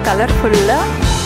கலர்ஃபுல்லாக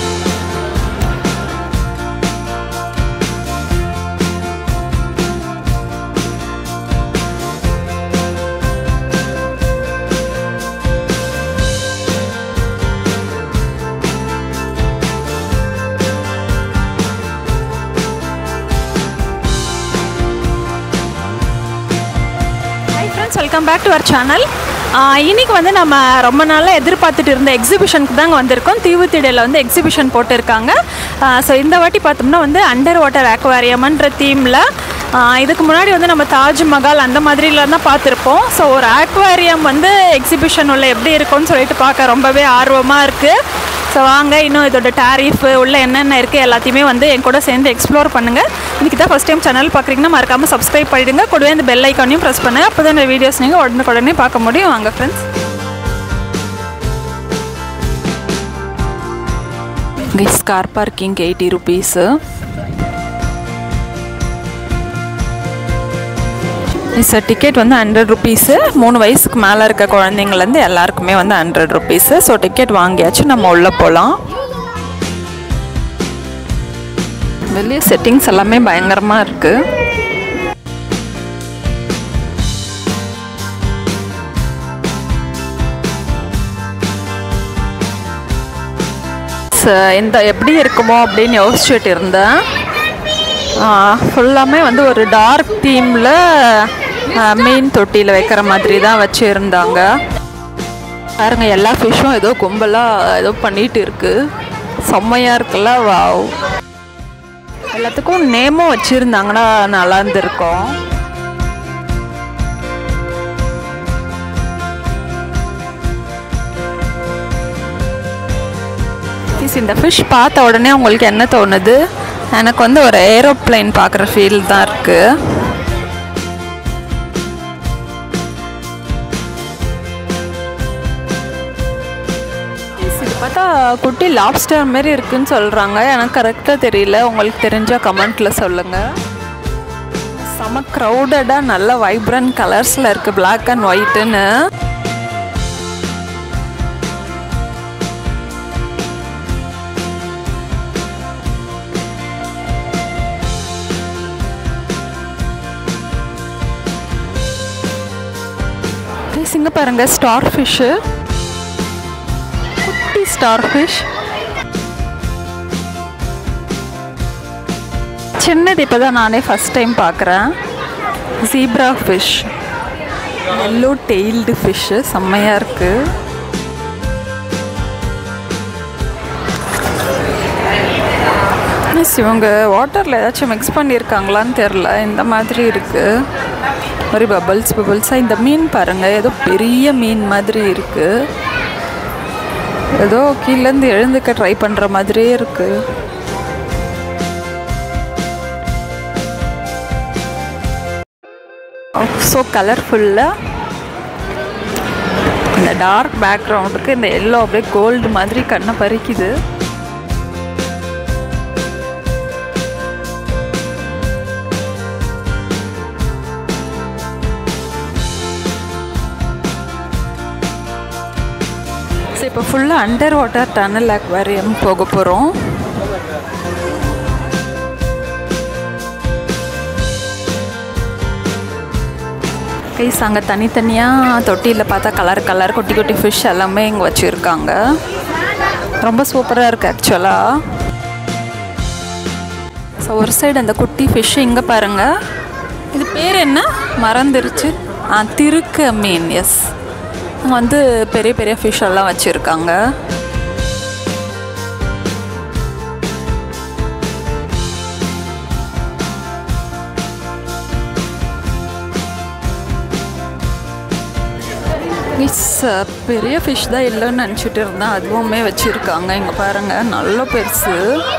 hi friends welcome back to our channel இன்னைக்கு வந்து நம்ம ரொம்ப நாளாக எதிர்பார்த்துட்டு இருந்த எக்ஸிபிஷனுக்கு தாங்க வந்திருக்கோம் தீவுத்திடையில் வந்து எக்ஸிபிஷன் போட்டிருக்காங்க ஸோ இந்த வாட்டி பார்த்தோம்னா வந்து அண்டர் வாட்டர் ஆக்வாரியம்ன்ற தீமில் இதுக்கு முன்னாடி வந்து நம்ம தாஜ்மஹால் அந்த மாதிரிலாம் தான் பார்த்துருப்போம் ஸோ ஒரு ஆக்வாரியம் வந்து எக்ஸிபிஷன் உள்ள எப்படி இருக்கும்னு சொல்லிட்டு பார்க்க ரொம்பவே ஆர்வமாக இருக்குது ஸோ வாங்க இன்னும் இதோட டாரிஃப் உள்ள என்னென்ன இருக்குது எல்லாத்தையுமே வந்து என் கூட சேர்ந்து எக்ஸ்ப்ளோர் பண்ணுங்கள் இன்றைக்கி தான் ஃபஸ்ட் டைம் சேனல் பார்க்குறீங்கன்னா மறக்காமல் சப்ஸ்கிரைப் பண்ணிடுங்க கூடவே இந்த பெல் ஐக்கானையும் ப்ரெஸ் பண்ணுங்கள் அப்போ தான் இந்த வீடியோஸ் நீங்கள் உடனுக்குடனே பார்க்க முடியும் வாங்க friends guys car parking eighty rupees sir ticket வந்து ஹண்ட்ரட் ருபீஸு மூணு வயசுக்கு மேலே இருக்க குழந்தைங்கலேருந்து எல்லாருக்குமே வந்து ஹண்ட்ரட் ருபீஸு ஸோ டிக்கெட் வாங்கியாச்சு நம்ம உள்ளே போகலாம் வெளியே செட்டிங்ஸ் எல்லாமே பயங்கரமாக இருக்குது இந்த எப்படி இருக்குமோ அப்படின்னு யோசிச்சுட்டு இருந்தேன் ஃபுல்லாமே வந்து ஒரு டார்க் தீமில் மீன் தொட்டியில் வைக்கிற மாதிரி தான் வச்சுருந்தாங்க பாருங்க எல்லா ஃபிஷ்ஷும் ஏதோ கும்பலாக ஏதோ பண்ணிட்டு இருக்கு செம்மையாக இருக்குல்ல வாவ் எல்லாத்துக்கும் நேமும் வச்சுருந்தாங்கன்னா நல்லா இருந்திருக்கும் இந்த ஃபிஷ் பார்த்த உடனே உங்களுக்கு என்ன தோணுது எனக்கு வந்து ஒரு ஏரோப்ளைன் பார்க்குற ஃபீல் தான் இருக்குது இது பார்த்தா குட்டி லாப்ஸ்டர் மாரி இருக்குன்னு சொல்கிறாங்க எனக்கு கரெக்டாக தெரியல உங்களுக்கு தெரிஞ்சால் கமெண்ட்டில் சொல்லுங்கள் செம க்ரௌடடாக நல்ல வைப்ரண்ட் கலர்ஸில் இருக்குது பிளாக் அண்ட் ஒயிட்டுன்னு இங்க பாருங்க ஸ்டார் ஃபிஷ்ஷு குட்டி ஸ்டார் ஃபிஷ் சின்னது இப்போ தான் நானே ஃபஸ்ட் டைம் பார்க்குறேன் zebra fish yellow tailed fish செம்மையாக இருக்குது மிஸ் இவங்க வாட்டரில் ஏதாச்சும் மிக்ஸ் பண்ணியிருக்காங்களான்னு தெரில இந்த மாதிரி இருக்குது ஒரு பபிள்ஸ் பபிள்ஸாக இந்த மீன் பாருங்கள் ஏதோ பெரிய மீன் மாதிரி இருக்குது ஏதோ கீழேருந்து எழுந்துக்க ட்ரை பண்ணுற மாதிரியே இருக்குது ஸோ கலர்ஃபுல்லாக இந்த டார்க் பேக்ரவுண்டுக்கு இந்த எல்லோ அப்படியே கோல்டு மாதிரி கண்ணை பறிக்குது ஸோ இப்போ ஃபுல்லாக அண்டர் வாட்டர் டனல் அக்வாரியம் போக போகிறோம் கைஸ் அங்கே தனித்தனியாக தொட்டியில் பார்த்தா கலர் கலர் குட்டி குட்டி ஃபிஷ் எல்லாமே இங்கே வச்சுருக்காங்க ரொம்ப சூப்பராக இருக்குது ஆக்சுவலாக ஸோ ஒரு சைடு அந்த குட்டி ஃபிஷ் இங்கே பாருங்கள் இது பேர் என்ன மறந்துருச்சு ஆ திருக்க மீன் எஸ் வந்து பெரிய பெரிய ஃபிஷ் எல்லாம் வச்சுருக்காங்க மிஸ் பெரிய ஃபிஷ் தான் இல்லைன்னு நினச்சிட்டு இருந்தேன் அதுவுமே வச்சுருக்காங்க இங்கே பாருங்கள் நல்ல பெருசு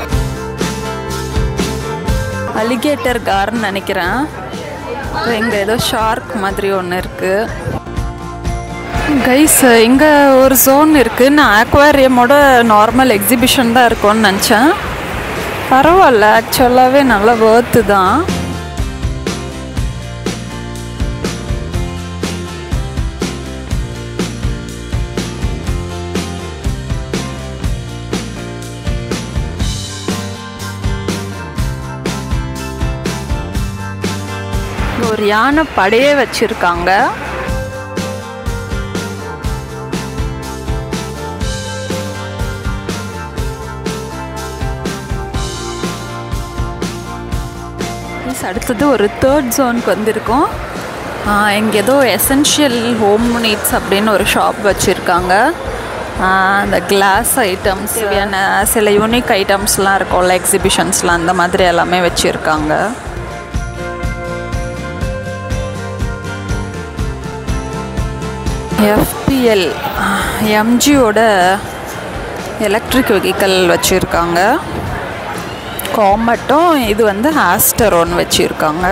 அலிகேட்டர் கார்னு நினைக்கிறேன் இங்கே ஏதோ ஷார்க் மாதிரி ஒன்று இருக்குது கைஸ் இங்கே ஒரு ஜோன் இருக்குது நான் ஆக்வாரியமோட நார்மல் எக்ஸிபிஷன் தான் இருக்கும்னு நினச்சேன் பரவாயில்ல ஆக்சுவலாகவே நல்ல வேர்த்து தான் சரியான படையே வச்சுருக்காங்க Yes, அடுத்தது ஒரு தேர்ட் ஜோனுக்கு வந்திருக்கோம் இங்கே ஏதோ எசென்ஷியல் ஹோம் நீட்ஸ் அப்படின்னு ஒரு ஷாப் வச்சுருக்காங்க அந்த கிளாஸ் ஐட்டம்ஸ் தேவையான சில யூனிக் ஐட்டம்ஸ்லாம் இருக்கும்ல எக்ஸிபிஷன்ஸ்லாம் அந்த மாதிரி எல்லாமே வச்சுருக்காங்க எஃபிஎல் எம்ஜியோட எலக்ட்ரிக் வெஹிக்கல் வச்சுருக்காங்க காமட்டும் இது வந்து ஆஸ்டரோன் வச்சுருக்காங்க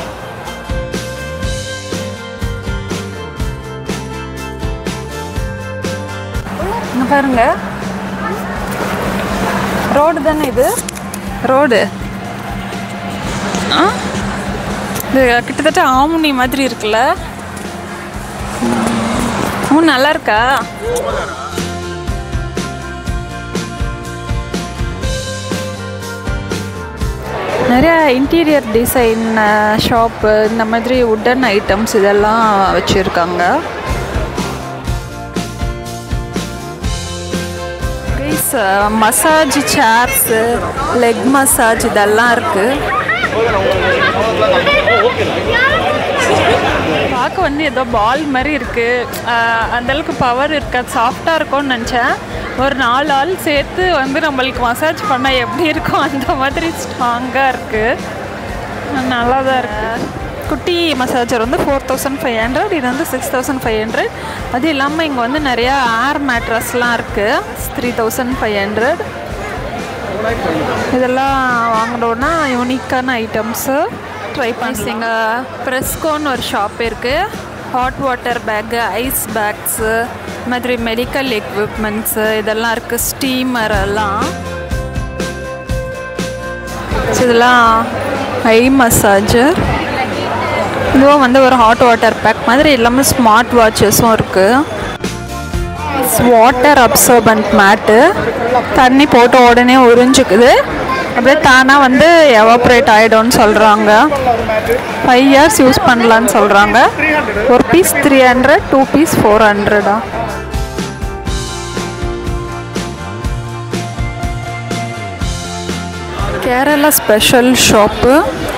இங்க பாருங்க ரோடு தானே இது ரோடு ஆ இது கிட்டத்தட்ட ஆமுனி மாதிரி இருக்குல்ல ம் நல்லா இருக்கா நிறைய இன்டீரியர் டிசைன் ஷாப்பு இந்த மாதிரி உட்டன் ஐட்டம்ஸ் இதெல்லாம் வச்சுருக்காங்க மசாஜ் சேர்ஸு லெக் மசாஜ் இதெல்லாம் இருக்குது பார்க்க வந்து ஏதோ பால் மாதிரி இருக்குது அந்தளவுக்கு பவர் இருக்காது சாஃப்டாக இருக்கும்னு நினச்சேன் ஒரு நாலு ஆள் சேர்த்து வந்து நம்மளுக்கு மசாஜ் பண்ணால் எப்படி இருக்கும் அந்த மாதிரி ஸ்ட்ராங்காக இருக்குது நல்லா தான் இருக்குது குட்டி மசாஜர் வந்து ஃபோர் தௌசண்ட் ஃபைவ் ஹண்ட்ரட் இது வந்து சிக்ஸ் தௌசண்ட் ஃபைவ் ஹண்ட்ரட் அது இல்லாமல் இங்கே வந்து நிறையா ஏர் மேட்ரஸ்லாம் இருக்குது த்ரீ தௌசண்ட் ஃபைவ் ஹண்ட்ரட் இதெல்லாம் வாங்கினோன்னா யூனிக்கான ஐட்டம்ஸு ட்ரை பண்ணி இங்கே ப்ரெஸ்கோன்னு ஒரு ஷாப் இருக்குது hot water bag ice bags இது மாதிரி மெடிக்கல் எக்யூப்மெண்ட்ஸு இதெல்லாம் இருக்குது ஸ்டீமர் எல்லாம் ஸோ இதெல்லாம் ஐ மசாஜர் இதுவும் வந்து ஒரு ஹாட் வாட்டர் பேக் மாதிரி எல்லாமே ஸ்மார்ட் வாட்சஸும் இருக்குது வாட்டர் அப்சர்பன்ட் மேட்டு தண்ணி போட்ட உடனே உறிஞ்சிக்குது அப்படியே தானாக வந்து எவாப்ரேட் ஆகிடும்னு சொல்கிறாங்க ஃபைவ் இயர்ஸ் யூஸ் பண்ணலான்னு சொல்கிறாங்க ஒரு piece three hundred two piece four ஹண்ட்ரடா கேரளா ஸ்பெஷல் ஷாப்பு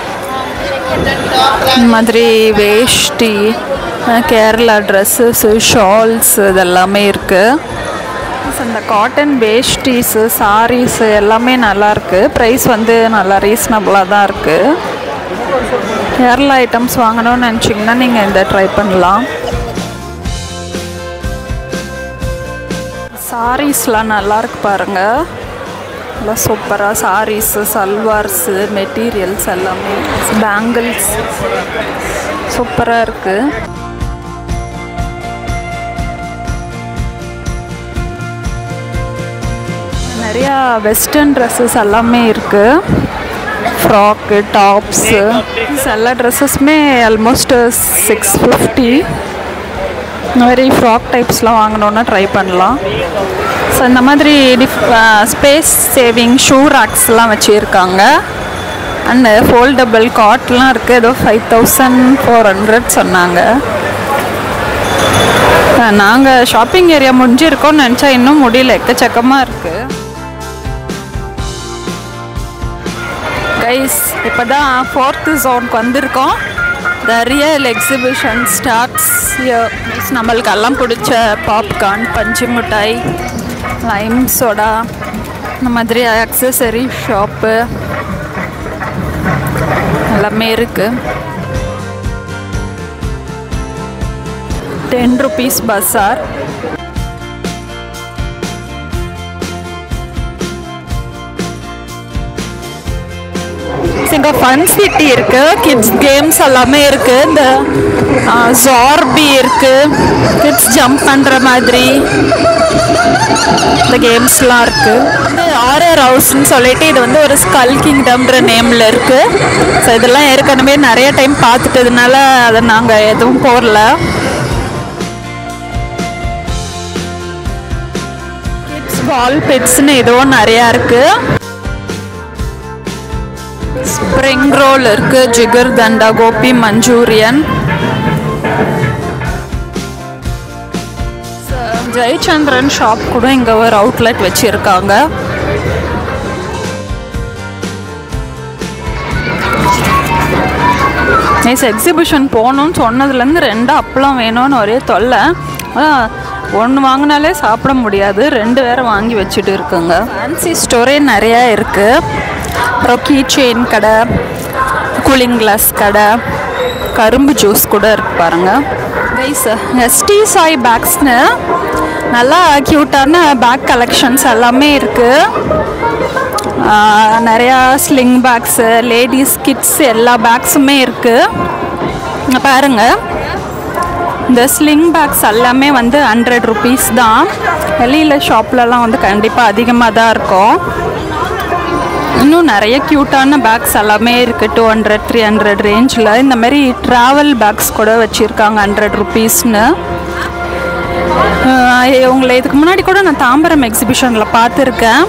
இந்த மாதிரி வேஷ்டி அஹ் கேரளா ட்ரெஸ்ஸஸ்ஸு ஷால்ஸ் இதெல்லாமே இருக்குது இந்த காட்டன் வேஷ்டிஸு சாரீஸு எல்லாமே நல்லாயிருக்கு ப்ரைஸ் வந்து நல்லா ரீசனபிளாக தான் இருக்குது கேரளா ஐட்டம்ஸ் வாங்கணும்னு நினச்சிங்கன்னா நீங்கள் இந்த ட்ரை பண்ணலாம் சாரீஸ்லாம் நல்லா இருக்கு பாருங்கள் நல்லா சூப்பராக சாரீஸு சல்வார்ஸு மெட்டீரியல்ஸ் எல்லாமே பேங்கிள்ஸ் சூப்பராக இருக்குது நிறையா வெஸ்டர்ன் ட்ரெஸ்ஸஸ் எல்லாமே இருக்குது ஃப்ராக்கு டாப்ஸு எல்லா ட்ரெஸ்ஸஸுமே ஆல்மோஸ்ட் சிக்ஸ் ஃபிஃப்டி இந்த மாதிரி ஃப்ராக் டைப்ஸ்லாம் வாங்கினோன்னா ட்ரை பண்ணலாம் ஸோ இந்த மாதிரி டிஃப் ஸ்பேஸ் சேவிங் ஷூ ராக்ஸ்லாம் வச்சுருக்காங்க அண்டு ஃபோல்டபுள் காட்லாம் இருக்குது ஏதோ ஃபைவ் தௌசண்ட் ஃபோர் ஹண்ட்ரட் சொன்னாங்க நாங்கள் ஷாப்பிங் ஏரியா முடிஞ்சிருக்கோம்னு நினச்சா இன்னும் முடியல எக்கச்சக்கமாக இருக்குது கைஸ் இப்போ தான் ஃபோர்த்து ஜோனுக்கு வந்திருக்கோம் த ரியல் எக்ஸிபிஷன் ஸ்டார்ட்ஸ் நம்மளுக்கு எல்லாம் பிடிச்ச பாப்கார்ன் பஞ்சு மிட்டாய் லைம் சோடா இந்த மாதிரி அக்சசரி ஷாப்பு எல்லாமே இருக்குது டென் ருபீஸ் பஸார் இங்கே ஃபன் சிட்டி இருக்கு கிட்ஸ் கேம்ஸ் எல்லாமே இருக்கு இந்த ஜார்பி இருக்கு கிட்ஸ் ஜம்ப் பண்ற மாதிரி இந்த கேம்ஸ்லாம் இருக்கு வந்து ஆர்ஆர் ஹவுஸ்னு சொல்லிட்டு இது வந்து ஒரு ஸ்கல் கிங்டம்ன்ற நேம்ல இருக்கு ஸோ இதெல்லாம் ஏற்கனவே நிறைய டைம் பார்த்துட்டதுனால அதை நாங்கள் எதுவும் போடல கிட்ஸ் பால் பெட்ஸ்னு இதுவும் நிறையா இருக்குது ஸ்ப்ரிங் ரோல் இருக்குது ஜிகர் தண்டா கோபி மஞ்சூரியன் ஜெயச்சந்திரன் ஷாப் கூட இங்கே ஒரு அவுட்லெட் வச்சுருக்காங்க நைஸ் எக்ஸிபிஷன் போகணும்னு சொன்னதுலேருந்து ரெண்டு அப்பளம் வேணும்னு ஒரே தொல்லை ஒன்று வாங்கினாலே சாப்பிட முடியாது ரெண்டு வேறு வாங்கி வச்சுட்டு இருக்குங்க ஃபேன்சி ஸ்டோரே நிறையா இருக்குது அப்புறம் கீ செயின் கடை கூலிங் கிளாஸ் கடை கரும்பு ஜூஸ் கூட இருக்கு பாருங்க கைஸ் எஸ்டி சாய் பேக்ஸ்னு நல்லா க்யூட்டான பேக் கலெக்ஷன்ஸ் எல்லாமே இருக்குது நிறையா ஸ்லிங் பேக்ஸு லேடிஸ் கிட்ஸ் எல்லா பேக்ஸுமே இருக்குது பாருங்க இந்த ஸ்லிங் பேக்ஸ் எல்லாமே வந்து ஹண்ட்ரட் ருபீஸ் தான் வெளியில் ஷாப்லலாம் வந்து கண்டிப்பாக அதிகமாக தான் இருக்கும் இன்னும் நிறைய க்யூட்டான பேக்ஸ் எல்லாமே இருக்குது டூ ஹண்ட்ரட் த்ரீ ஹண்ட்ரட் ரேஞ்சில் இந்த மாதிரி ட்ராவல் பேக்ஸ் கூட வச்சுருக்காங்க ஹண்ட்ரட் ருபீஸ்னு உங்களை இதுக்கு முன்னாடி கூட நான் தாம்பரம் எக்ஸிபிஷனில் பார்த்துருக்கேன்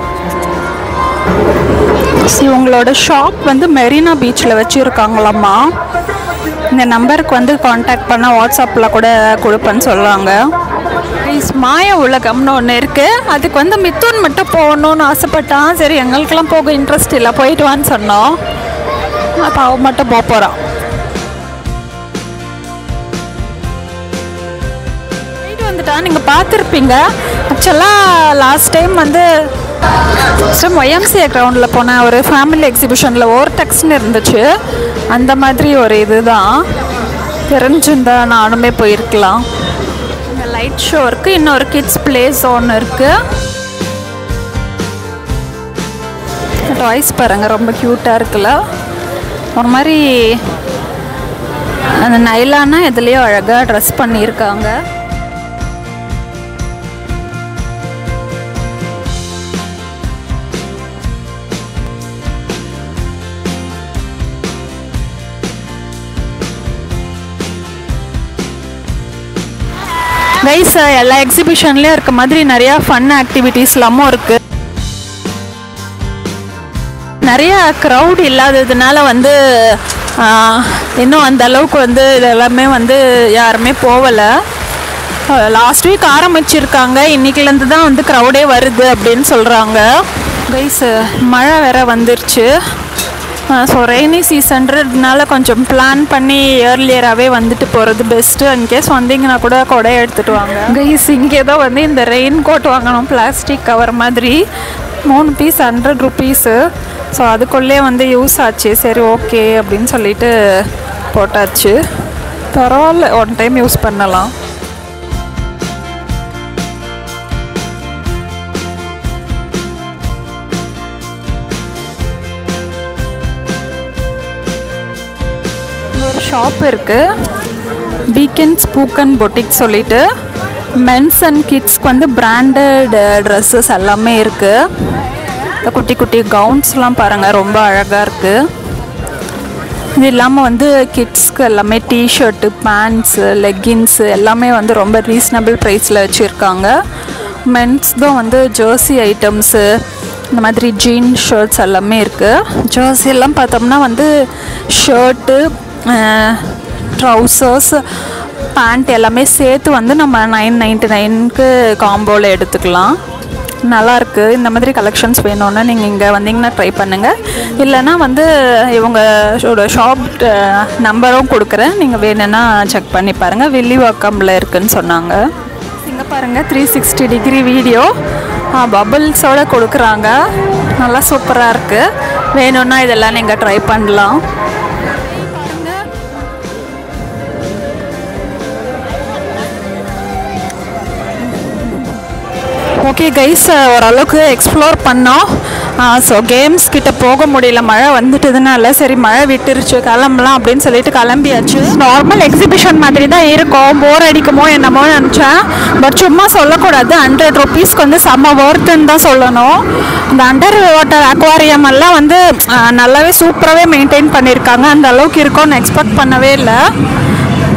இவங்களோட ஷாப் வந்து மெரினா பீச்சில் வச்சுருக்காங்களாம்மா இந்த நம்பருக்கு வந்து காண்டாக்ட் பண்ணால் வாட்ஸ்அப்பில் கூட கொடுப்பேன்னு சொல்லுவாங்க ப்ளீஸ் மாய உலகம்னு ஒன்று இருக்குது அதுக்கு வந்து மித்துன் மட்டும் போகணுன்னு ஆசைப்பட்டான் சரி எங்களுக்கெல்லாம் போக இன்ட்ரெஸ்ட் இல்லை போயிட்டு வான்னு சொன்னோம் அப்போ அவன் மட்டும் போக போகிறான் போயிட்டு வந்துட்டான் நீங்கள் பார்த்துருப்பீங்க ஆக்சுவலாக லாஸ்ட் டைம் வந்து ஃபஸ்ட்டு ஒய்எம்சிஏ கிரவுண்டில் போன ஒரு ஃபேமிலி எக்ஸிபிஷனில் ஓர்டெக்ஸ்னு இருந்துச்சு அந்த மாதிரி ஒரு இதுதான் தெரிஞ்சிருந்தா நானுமே போயிருக்கலாம் இந்த லைட் ஷோ இருக்குது இன்னொரு கிட்ஸ் ப்ளே ஜோன் இருக்குது டாய்ஸ் பாருங்கள் ரொம்ப க்யூட்டாக இருக்குல்ல ஒரு மாதிரி அந்த நைலானா இதுலேயோ அழகாக ட்ரெஸ் பண்ணியிருக்காங்க கைஸ் எல்லா எக்ஸிபிஷன்லேயும் இருக்க மாதிரி நிறையா ஃபன் ஆக்டிவிட்டீஸ்லாமும் இருக்குது நிறைய க்ரௌட் இல்லாததுனால வந்து இன்னும் அந்த அளவுக்கு வந்து இது எல்லாமே வந்து யாருமே போகலை லாஸ்ட் வீக் ஆரம்பிச்சிருக்காங்க இன்னைக்குலேருந்து தான் வந்து க்ரௌடே வருது அப்படின்னு சொல்கிறாங்க கைஸ் மழை வேற வந்துருச்சு ஸோ ரெய்னி சீசன்றதுனால கொஞ்சம் பிளான் பண்ணி இயர்லியராகவே வந்துட்டு போகிறது பெஸ்ட்டு இன்கேஸ் வந்தீங்கன்னா கூட கொடை எடுத்துகிட்டு வாங்க கைஸ் இங்கே தான் வந்து இந்த ரெயின் கோட் வாங்கணும் பிளாஸ்டிக் கவர் மாதிரி மூணு பீஸ் ஹண்ட்ரட் ருபீஸு ஸோ அதுக்குள்ளே வந்து யூஸ் ஆச்சு சரி ஓகே அப்படின்னு சொல்லிட்டு போட்டாச்சு பரவாயில்ல ஒன் டைம் யூஸ் பண்ணலாம் ஒரு ஷாப் இருக்குது பீக்கன் ஸ்பூக்கன் பொட்டிக் சொல்லிட்டு மென்ஸ் அண்ட் கிட்ஸ்க்கு வந்து பிராண்டட் ட்ரெஸ்ஸஸ் எல்லாமே இருக்குது இந்த குட்டி குட்டி கவுன்ஸ்லாம் பாருங்கள் ரொம்ப அழகாக இருக்குது இது இல்லாமல் வந்து கிட்ஸ்க்கு எல்லாமே டிஷர்ட்டு பேண்ட்ஸு லெக்கின்ஸு எல்லாமே வந்து ரொம்ப ரீசனபிள் ப்ரைஸில் வச்சுருக்காங்க மென்ஸ் தான் வந்து ஜெர்சி ஐட்டம்ஸு இந்த மாதிரி ஜீன் ஷர்ட்ஸ் எல்லாமே இருக்குது ஜெர்சி எல்லாம் பார்த்தோம்னா வந்து ஷர்ட்டு ட்ரௌசர்ஸ் பேண்ட் எல்லாமே சேர்த்து வந்து நம்ம நைன் நைன்ட்டி நைனுக்கு காம்போவில் எடுத்துக்கலாம் நல்லாயிருக்கு இந்த மாதிரி கலெக்ஷன்ஸ் வேணும்னா நீங்கள் இங்கே வந்தீங்கன்னா ட்ரை பண்ணுங்கள் இல்லைன்னா வந்து இவங்களோட ஷாப் நம்பரும் கொடுக்குறேன் நீங்கள் வேணும்னா செக் பண்ணி பாருங்கள் வில்லிவாக்கமில் இருக்குன்னு சொன்னாங்க இங்கே பாருங்கள் த்ரீ சிக்ஸ்டி டிகிரி வீடியோ பபிள்ஸோடு கொடுக்குறாங்க நல்லா சூப்பராக இருக்குது வேணும்னா இதெல்லாம் நீங்கள் ட்ரை பண்ணலாம் ஓகே கைஸ் ஓரளவுக்கு எக்ஸ்ப்ளோர் பண்ணோம் ஸோ கேம்ஸ் கிட்ட போக முடியல மழை வந்துட்டதுனால சரி மழை விட்டுருச்சு கிளம்பலாம் அப்படின்னு சொல்லிட்டு கிளம்பியாச்சு நார்மல் எக்ஸிபிஷன் மாதிரி தான் இருக்கும் போர் அடிக்குமோ என்னமோ நினச்சேன் பட் சும்மா சொல்லக்கூடாது ஹண்ட்ரட் ருபீஸ்க்கு வந்து செம்ம ஒர்த்துன்னு தான் சொல்லணும் இந்த அண்டர் வாட்டர் அக்வாரியம் எல்லாம் வந்து ஆஹ், நல்லாவே சூப்பராகவே மெயின்டைன் பண்ணியிருக்காங்க அந்த அளவுக்கு இருக்கும்னு எக்ஸ்பெக்ட் பண்ணவே இல்லை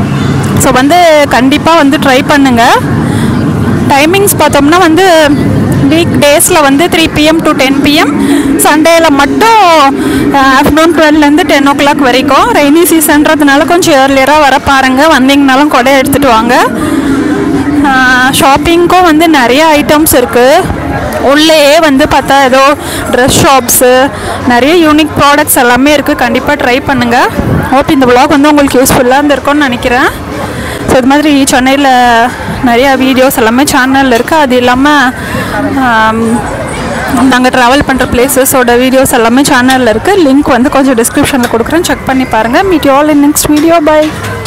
ஸோ வந்து கண்டிப்பாக வந்து ட்ரை பண்ணுங்கள் டைமிங்ஸ் பார்த்தோம்னா வந்து வீக் டேஸில் வந்து three PM to ten PM சண்டேயில் மட்டும் ஆஃப்டர்நூன் டுவெல்லேருந்து டென் ஓ கிளாக் வரைக்கும் ரெய்னி சீசன்றதுனால கொஞ்சம் ஏர்லியராக வர பாருங்கள் வந்தீங்கனாலும் கொடை எடுத்துகிட்டு வாங்க ஷாப்பிங்க்கும் வந்து நிறைய ஐட்டம்ஸ் இருக்குது உள்ளேயே வந்து பார்த்தா ஏதோ ட்ரெஸ் ஷாப்ஸு நிறைய யூனிக் ப்ராடக்ட்ஸ் எல்லாமே இருக்குது கண்டிப்பாக ட்ரை பண்ணுங்கள் ஹோப் இந்த vlog வந்து உங்களுக்கு யூஸ்ஃபுல்லாக இருந்திருக்கும்னு நினைக்கிறேன் ஸோ இது மாதிரி சென்னையில் நிறையா வீடியோஸ் எல்லாமே சேனலில் இருக்குது அது இல்லாமல் நாங்கள் ட்ராவல் பண்ணுற பிளேசஸோட வீடியோஸ் எல்லாமே சேனலில் இருக்குது லிங்க் வந்து கொஞ்சம் டிஸ்கிரிப்ஷனில் கொடுக்குறேன் செக் பண்ணி பாருங்கள் meet all in next video by